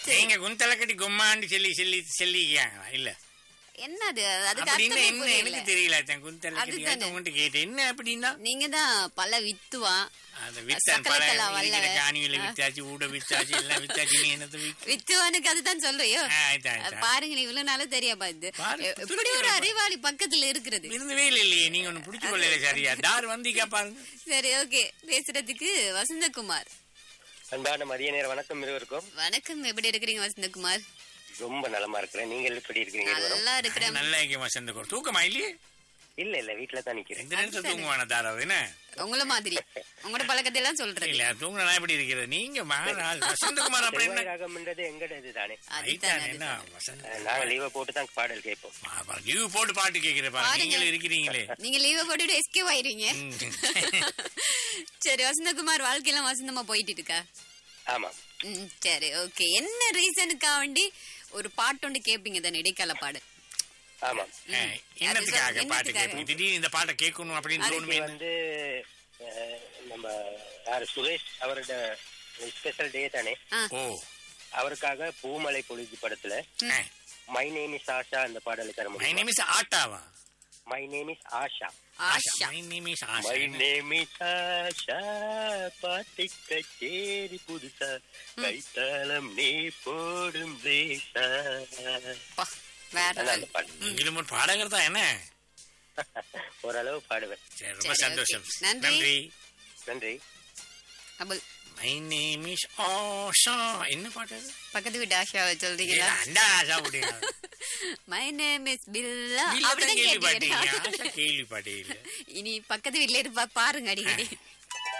நீங்க குந்தல கட்டி கும்மாண்டு சொல்லி சொல்லி சொல்லிக்காங்களா இல்ல என்னது அதுக்கு அப்படின்னு அர்த்தமே என்ன புரியல எனக்கு தெரியல அதான் குந்தல கட்டி அதுதானே. உங்கள்கிட்ட கேட்டேன் என்ன அப்படின்னா நீங்க தான் பல வித்துவா அந்த வித்தான் பல சக்கரக்கலா வல்ல. இருக்கிற காணியில வித்தாச்சு ஊட வித்தாச்சு எல்லாம் வித்தாச்சு நீ என்னத்த விக்க வித்துவானுக்கு அதுதான் சொல்றியோ ஆ, ஆயிட்டா, ஆயிட்டா. பாருங்க நீ இவ்வளவு நாளும் தெரியாம இது பாரு, எ- இப்படி ஒரு அறிவாளி பக்கத்துல இருக்கிறது இருந்தவே இல்லையே நீங்க ஒண்ணு பிடிச்சு கொள்ளல சரியா தார் வந்தீங்க பாருங்க சரி ஓகே பேசுறதுக்கு வசந்தகுமார் அன்பான மதிய நேர வணக்கம் இருவருக்கும் வணக்கம் எப்படி இருக்கிறீங்க வசந்தகுமார் ரொம்ப நலமா இருக்கிறேன் நீங்கள் எப்படி இருக்கிறீங்க இருவரும்? நல்லா இருக்கிறேன் நல்லா இருக்கே வசந்த கோர் தூக்கமா இல்லையே இல்ல இல்ல வீட்டுல தான் நிக்கிறேன் எந்த நேரத்துல தூங்குவான தாராவது என்ன உங்கள மாதிரி உங்களோட பழக்கத்தை எல்லாம் சொல்றது இல்ல தூங்கினா எப்படி இருக்கிறது நீங்க மாறாள் வசந்தகுமார் அப்படி என்ன செவ்வாய் ராகம்ன்றது எங்கட இதுதானே அதுதான் ஐதான் என்ன அதுதான். வசந்த அஹ் நாங்க லீவை போட்டு தான் பாடல் கேட்போம் லீவ் போட்டு பாட்டு கேக்குற பாரு பாருங்க. நீங்களும் இருக்கிறீங்களே நீங்க லீவ போட்டுட்டு எஸ்கே ஆயிருவீங்க ம். சரி வசந்தகுமார் வாழ்க்கையெல்லாம் வசந்தமா போயிட்டு இருக்கா ஆமா ம், சரி ஓகே என்ன ரீசனுக்கா வேண்டி ஒரு பாட்டு ஒன்று கேப்பீங்க தானே இடைக்கால பாடு ஆமா அஹ், என்னத்துக்காக அதுதான், பாட்டு என்னத்துக்காக? கேட்பீங்க திடீர்னு இந்த பாட்டை கேட்கணும் அப்படின்னு இன்னைக்கு தோணுமே வந்து அஹ், நம்ம யாரு சுரேஷ் அவரோட ஸ்பெஷல் டே தானே ஆ, ஓ அவருக்காக பூமலை பொழுது படத்துல மை நேம் இஸ் ஆஷா அந்த பாடலை தர மை முடியும் நேம் இஸ் ஆட்டாவா my name is Asha Asha my name is my Asha name is Asha பாட்டு கச்சேரி புதுசா கைத்தாளம் நீ போடும் தேசா பா, வேற அதான் அந்த பாட்டு நீங்களும் ஒரு பாடகர் தான் என்ன ஓரளவு பாடுவேன் சரி ரொம்ப சரி, சந்தோஷம் okay. நன்றி. நன்றி நன்றி அபுல் மை நேம் இஸ் ஆஷா என்ன பாட்டு அது? பக்கத்து வீட்டு ஆஷாவை இல்ல, சொல்றீங்களா அந்த ஆஷா அப்படியா மை நேம் இஸ் பில்லா இல்ல, அப்படிதான் கேள்விப்பட்டீங்க கேட்டீங்க ஆஷா கேள்விப்பட்டே இல்ல இனி பக்கத்து வீட்ல இருப்பா பாருங்க அடிக்கடி